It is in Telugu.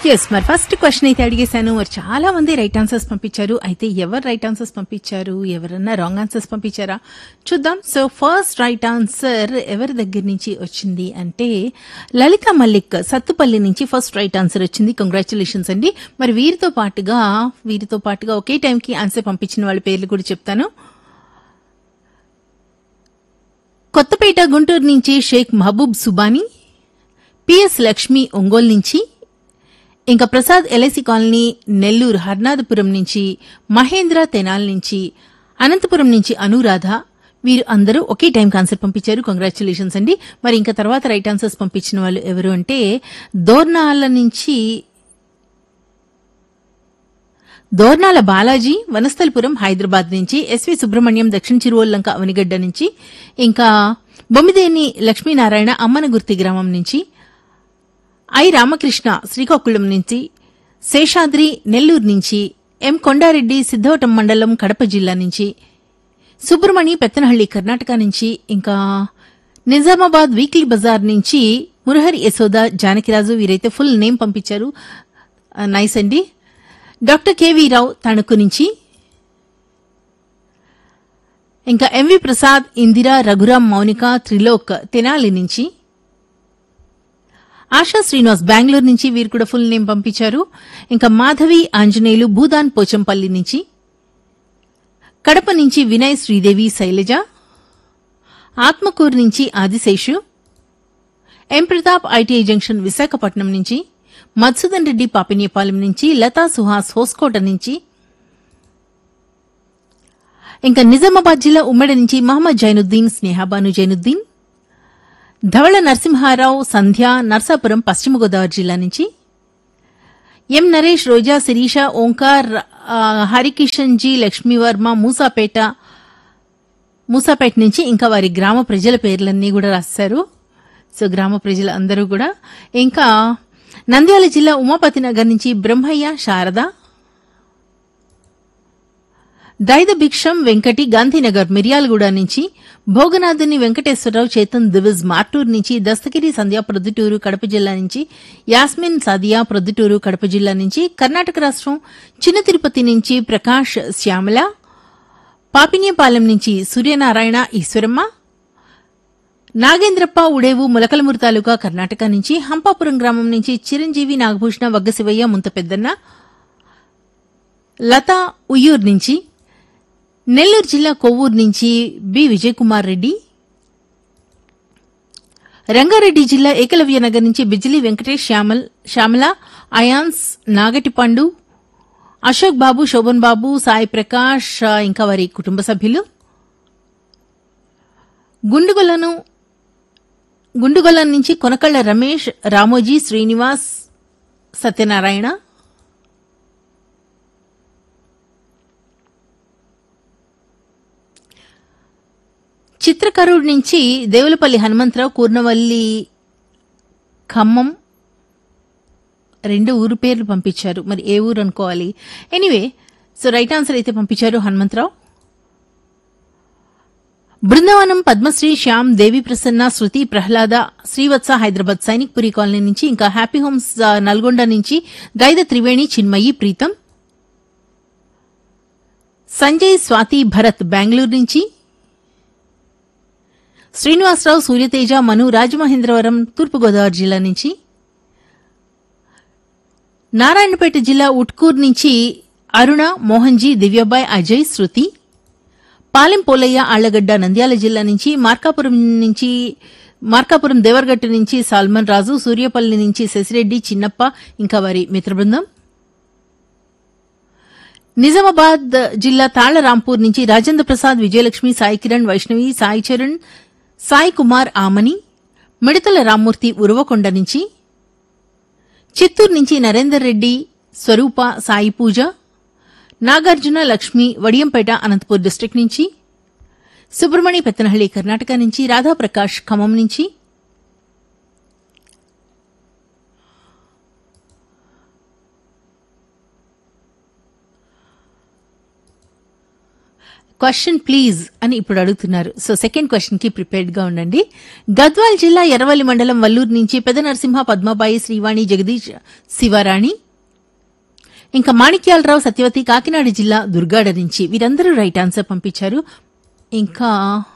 ఎస్ మరి ఫస్ట్ క్వశ్చన్ అయితే అడిగేశాను మరి చాలా మంది రైట్ ఆన్సర్స్ పంపించారు అయితే ఎవరు రైట్ ఆన్సర్స్ పంపించారు ఎవరన్నా రాంగ్ ఆన్సర్స్ పంపించారా చూద్దాం సో ఫస్ట్ రైట్ ఆన్సర్ ఎవరి దగ్గర నుంచి వచ్చింది అంటే లలిత మల్లిక్ సత్తుపల్లి నుంచి ఫస్ట్ రైట్ ఆన్సర్ వచ్చింది కంగ్రాచులేషన్స్ అండి మరి వీరితో పాటుగా వీరితో పాటుగా ఒకే టైంకి ఆన్సర్ పంపించిన వాళ్ళ పేర్లు కూడా చెప్తాను కొత్తపేట గుంటూరు నుంచి షేక్ మహబూబ్ సుబానీ పిఎస్ లక్ష్మి ఒంగోలు నుంచి ఇంకా ప్రసాద్ ఎల్ఐసి కాలనీ నెల్లూరు హర్నాథపురం నుంచి మహేంద్ర తెనాల్ నుంచి అనంతపురం నుంచి అనురాధ వీరు అందరూ ఒకే టైం ఆన్సర్ పంపించారు కంగ్రాచులేషన్స్ అండి మరి ఇంకా తర్వాత రైట్ ఆన్సర్స్ పంపించిన వాళ్ళు ఎవరు అంటే దోర్నాల నుంచి దోర్నాల బాలాజీ వనస్థలపురం హైదరాబాద్ నుంచి ఎస్వి సుబ్రహ్మణ్యం దక్షిణ చిరువల్లంక అవనిగడ్డ నుంచి ఇంకా బొమ్మిదేని లక్ష్మీనారాయణ అమ్మనగుర్తి గ్రామం నుంచి ఐ రామకృష్ణ శ్రీకాకుళం నుంచి శేషాద్రి నెల్లూరు నుంచి ఎం కొండారెడ్డి సిద్ధవటం మండలం కడప జిల్లా నుంచి సుబ్రమణి పెత్తనహళ్లి కర్ణాటక నుంచి ఇంకా నిజామాబాద్ వీక్లీ బజార్ నుంచి మురహరి యశోద జానకిరాజు వీరైతే ఫుల్ నేమ్ పంపించారు ఆ, నైస్ అండి డాక్టర్ కెవి రావు తణుకు నుంచి ఇంకా ఎంవి ప్రసాద్ ఇందిరా రఘురాం మౌనిక త్రిలోక్ తెనాలి నుంచి ఆశా శ్రీనివాస్ బెంగళూరు నుంచి వీరు కూడా ఫుల్ నేమ్ పంపించారు ఇంకా మాధవి ఆంజనేయులు భూదాన్ పోచంపల్లి నుంచి కడప నుంచి వినయ్ శ్రీదేవి శైలజ ఆత్మకూరు నుంచి Adiseshu M Pratap ITI junction Visakhapatnam నుంచి మత్సుదన్ రెడ్డి పాపినేపాలెం నుంచి లతా సుహాస్ హోస్కోట నుంచి ఇంకా నిజామాబాద్ జిల్లా ఉమ్మడి నుంచి మహమ్మద్ జైనుద్దీన్ స్నేహాబాను జైనుద్దీన్ ధవళ నరసింహారావు సంధ్య నర్సాపురం పశ్చిమ గోదావరి జిల్లా నుంచి ఎం నరేష్ రోజా శిరీష ఓంకార్ ఆ, హరికిషన్ జీ లక్ష్మీవర్మ మూసాపేట మూసాపేట నుంచి ఇంకా వారి గ్రామ ప్రజల పేర్లన్నీ కూడా రాశారు సో గ్రామ ప్రజలు అందరూ కూడా ఇంకా నంద్యాల జిల్లా ఉమాపతి నగర్ నుంచి బ్రహ్మయ్య శారద దైద భిక్షం వెంకటి గాంధీనగర్ మిర్యాలగూడ నుంచి భోగనాథుని వెంకటేశ్వరరావు చేతన్ దివిజ్ మార్టూర్ నుంచి దస్తగిరి సంధ్య ప్రొద్దుటూరు కడప జిల్లా నుంచి యాస్మిన్ సాదియా ప్రొద్దుటూరు కడప జిల్లా నుంచి కర్ణాటక రాష్ట్రం చిన్న తిరుపతి నుంచి ప్రకాష్ శ్యామల పాపిన్యపాలెం నుంచి సూర్యనారాయణ ఈశ్వరమ్మ నాగేంద్రప్ప ఉడేవు ములకలమూరు తాలూకా కర్ణాటక నుంచి హంపాపురం గ్రామం నుంచి చిరంజీవి నాగభూషణ వగ్గశివయ్య ముంత పెద్దన్న లతా ఉయ్యూర్ నుంచి నెల్లూరు జిల్లా కొవ్వూరు నుంచి బి విజయకుమార్ రెడ్డి రంగారెడ్డి జిల్లా ఏకలవ్య నగర్ నుంచి బిజిలీ వెంకటేష్ శ్యామల్ శ్యామల అయాన్స్ నాగటిపండు అశోక్ బాబు శోభన్ బాబు సాయి ప్రకాష్ ఆ, ఇంకా వారి కుటుంబ సభ్యులు గుండుగొలను గుండుగొలం నుంచి కొనకళ్ళ రమేష్ రామోజీ శ్రీనివాస్ సత్యనారాయణ చిత్రకరుడు నుంచి దేవులపల్లి హనుమంతరావు కూర్నవల్లి ఖమ్మం రెండు ఊరు పేర్లు పంపించారు మరి ఏ ఊరు అనుకోవాలి ఎనీవే సో రైట్ ఆన్సర్ అయితే పంపించారు హనుమంతరావు బృందావనం పద్మశ్రీ శ్యామ్ దేవి ప్రసన్న శృతి ప్రహ్లాద శ్రీవత్స హైదరాబాద్ సైనిక్ పురి కాలనీ నుంచి ఇంకా హ్యాపీ హోమ్స్ ఆ, నల్గొండ నుంచి దైద త్రివేణి చిన్మయి ప్రీతం సంజయ్ స్వాతి భరత్ బెంగళూరు నుంచి శ్రీనివాసరావు సూర్యతేజ మను రాజమహేంద్రవరం తూర్పుగోదావరి జిల్లా నుంచి నారాయణపేట జిల్లా ఉట్కూర్ నుంచి అరుణ మోహన్జీ దివ్యబాయ్ అజయ్ శృతి పాలెం పోలయ్య ఆళ్లగడ్డ నంద్యాల జిల్లా నుంచి మార్కాపురం నుంచి మార్కాపురం దేవరగట్టు నుంచి సాల్మన్ రాజు సూర్యపల్లి నుంచి శశిరెడ్డి చిన్నప్ప ఇంకా వారి మిత్రబృందం నిజామాబాద్ జిల్లా తాళ్లరాంపూర్ నుంచి రాజేంద్ర ప్రసాద్ విజయలక్ష్మి సాయి కిరణ్ వైష్ణవి సాయి చరణ్ సాయి కుమార్ ఆమని మిడతల రామ్మూర్తి ఉరవకొండ నుంచి చిత్తూరు నుంచి నరేందర్ రెడ్డి స్వరూప సాయి పూజ నాగార్జున లక్ష్మి వడియంపేట అనంతపూర్ డిస్టిక్ నుంచి సుబ్రమణి పెత్తనహళ్లి కర్ణాటక నుంచి రాధాప్రకాష్ ఖమ్మం నుంచి క్వశ్చన్ ప్లీజ్ అని ఇప్పుడు అడుగుతున్నారు సో సెకండ్ క్వశ్చన్ కి ప్రిపేర్డ్ గా ఉండండి గద్వాల్ జిల్లా ఎర్రవల్లి మండలం వల్లూరు నుంచి పెద నరసింహ పద్మబాయి శ్రీవాణి జగదీష్ శివరాణి ఇంకా మాణిక్యాలరావు సత్యవతి కాకినాడ జిల్లా దుర్గాడ నుంచి వీరందరూ రైట్ ఆన్సర్ పంపించారు ఇంకా